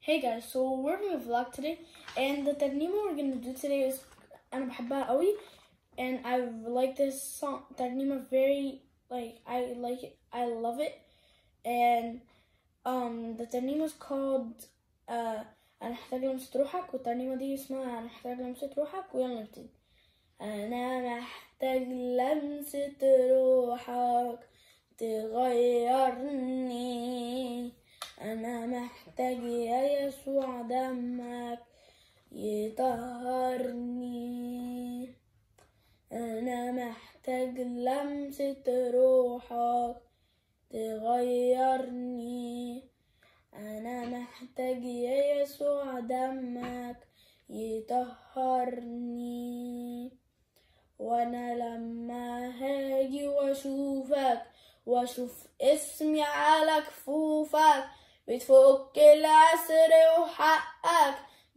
Hey guys, so we're doing a vlog today, and the ترنيمة we're gonna do today is أنا بحبها قوي, and I like this song ترنيمة very like I like it, I love it, and um the ترنيمة is called uh أنا محتاج لمسة روحك, والترنيمة دي اسمها أنا محتاج لمسة روحك, ويلا نبتدي. أنا محتاج لمسة روحك تغيرني أنا محتاج يا يسوع دمك يطهرني أنا محتاج لمسة روحك تغيرني أنا محتاج يا يسوع دمك يطهرني وانا لما هاجي واشوفك واشوف اسمي على كفوفك بتفك العسر وحقك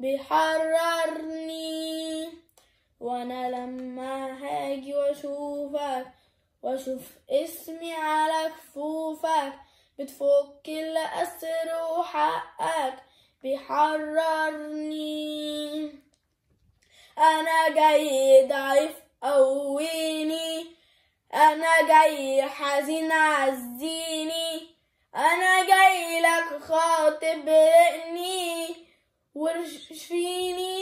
بيحررني وانا لما هاجي واشوفك واشوف اسمي على كفوفك بتفك الأسر وحقك بيحررني أنا جاي ضعيف قويني أنا جاي حزين عزيني أنا جاي لك خاطب رقني واشفيني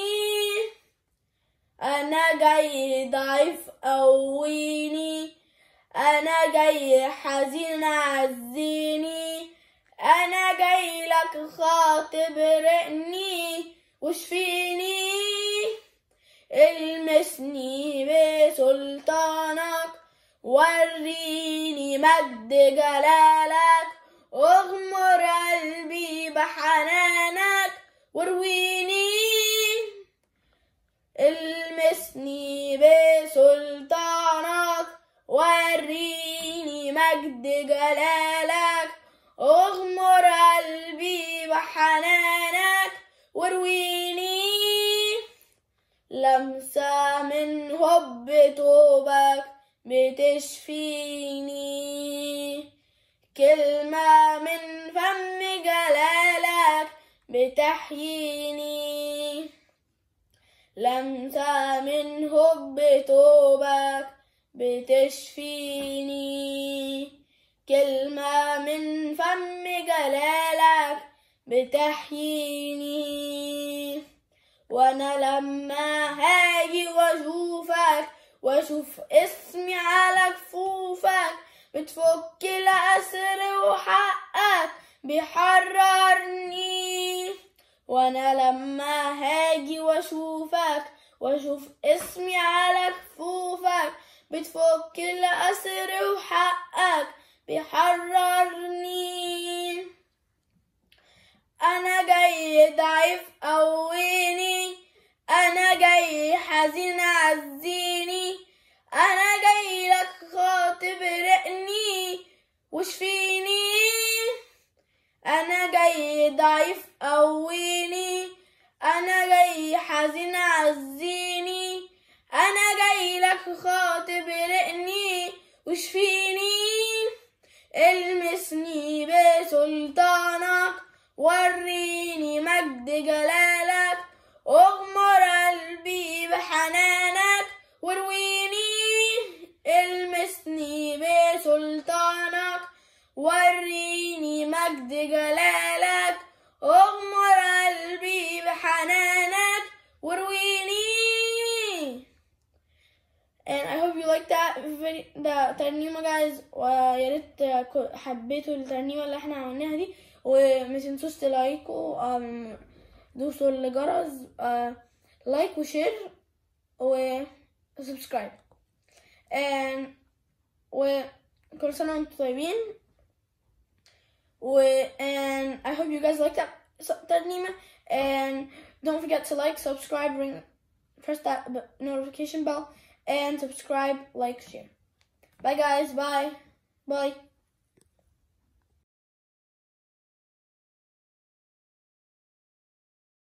أنا جاي ضعيف قويني أنا جاي حزين عزيني أنا جاي لك خاطب رقني واشفيني المسني بسلطانك وريني مجد جلالك اغمر قلبي بحنانك وارويني المسني بسلطانك وريني مجد جلالك اغمر قلبي بحنانك وارويني لمسة من حب توبك بتشفيني كلمة من فم جلالك بتحييني لمسة من حب توبك بتشفيني كلمة من فم جلالك بتحييني وانا لما هاجي واشوفك واشوف اسمي على كفوفك بتفك الاسر وحقك بيحررني وانا لما هاجي واشوفك واشوف اسمي على كفوفك بتفك الاسر وحقك بيحررني انا جاي ضعيف قويني انا جاي حزين عزيني انا جاي لك خاطب رقني واشفيني انا جاي ضعيف قويني انا جاي حزين عزيني انا جاي لك خاطب رقني واشفيني المسني بسلطانك وريني مجد جلالك اغمر قلبي بحنانك وارويني المسني بسلطانك وريني مجد جلالك اغمر قلبي بحنانك وارويني And I hope you like that video, that ترنيمة guys ويا ريت حبيتوا الترنيمة اللي احنا عملناها دي وما تنسوش تلايكوا um, دوسوا الجرس uh, لايك وشير وسبسكرايب and وكل سنة وانتم طيبين و and I hope you guys like that ترنيمة and don't forget to like subscribe ring press that notification bell and subscribe like share bye guys bye bye